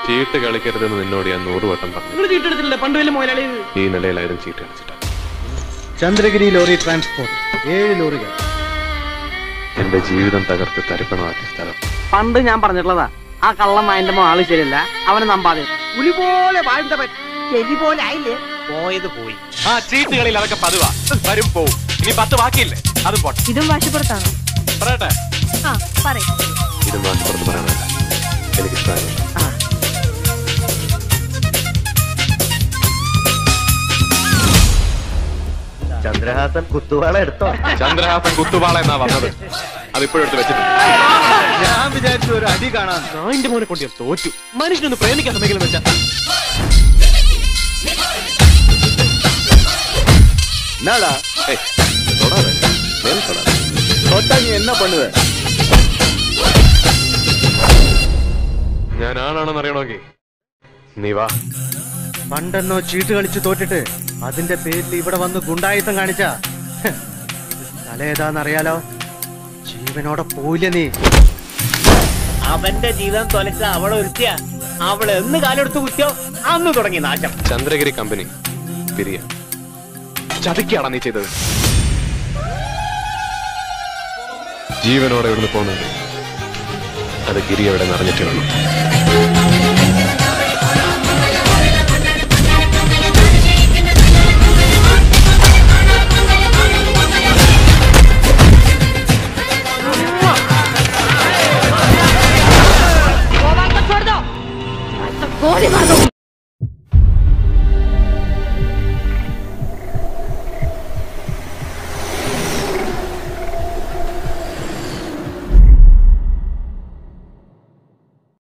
ചീട്ട് കളിക്കരുതെന്ന് നിന്നോട് ഞാൻ നൂറ് വട്ടം പറഞ്ഞു നിങ്ങൾ ചീട്ടെടുത്തില്ലേ പണ്ട് വലിയ മുതലാളി ഈ നിലയിലായിരുന്നു ചീട്ട് കളിച്ചിട്ട് ചന്ദ്രഗിരി ലോറി ട്രാൻസ്പോർട്ട് ഏഴ് ലോറികൾ എന്റെ ജീവിതം തകർത്ത് തരിപ്പണമാക്കിയ സ്ഥലം പണ്ട് ഞാൻ പറഞ്ഞിട്ടുള്ളതാ ആ കള്ളം വായന്റെ ആള് ശരിയല്ല അവനെ നമ്പാതെ പുലി പോലെ വാഴ്ത്ത എലി പോലെ ആയില്ലേ പോയത് പോയി ആ ചീട്ടുകളിൽ അതൊക്കെ പതിവാ വരും പോവും ഇനി പത്ത് ബാക്കിയില്ലേ അതും പോട്ടെ ഇതും വാശിപ്പുറത്താണോ പറയട്ടെ ആ പറയും ഇത് മാറ്റപ്പുറത്ത് പറയാനല്ല എനിക്കിഷ്ടമായി ചന്ദ്രഹാസൻ കുത്തുവാള എടുത്തോ ചന്ദ്രഹാസൻ കുത്തുവാള എന്നാ വന്നത് അതിപ്പോഴും എടുത്ത് വെച്ചിട്ടുണ്ട് ഞാൻ വിചാരിച്ചു ഒരു അടി കാണാൻ നായിന്റെ മോനെ കൊണ്ട് ഞാൻ തോറ്റു മനുഷ്യനൊന്ന് പ്രേമിക്കാൻ സമയങ്ങളും വെച്ചാ എന്നാടാ ഏയ്, തൊടാതെ. മേൽ തൊടാതെ. തൊട്ടാ നീ എന്നാ പണുവ ഞാൻ ആണാണെന്ന് അറിയണമെങ്കിൽ നീ വാ പണ്ടെന്നോ ചീട്ട് കളിച്ച് തോറ്റിട്ട് അതിന്റെ പേരിൽ ഇവിടെ വന്ന് ഗുണ്ടായുധം കാണിച്ച തല ഏതാന്നറിയാലോ ജീവനോടെ പോയില്ല നീ അവന്റെ ജീവിതം തൊലച്ച അവളെ ഒരുത്തിയ അവള് എന്ന് കാലെടുത്ത് കുത്തിയോ അന്ന് തുടങ്ങി നാശം ചന്ദ്രഗിരി കമ്പനി പിരിയ ചതിക്കാണ് നീ ചെയ്തത് ജീവനോടെ ഇവിടുന്ന് പോകുന്നുണ്ട് അത് ഗിരി അവിടെ നിറഞ്ഞിട്ടേ ഉള്ളൂ गोली मार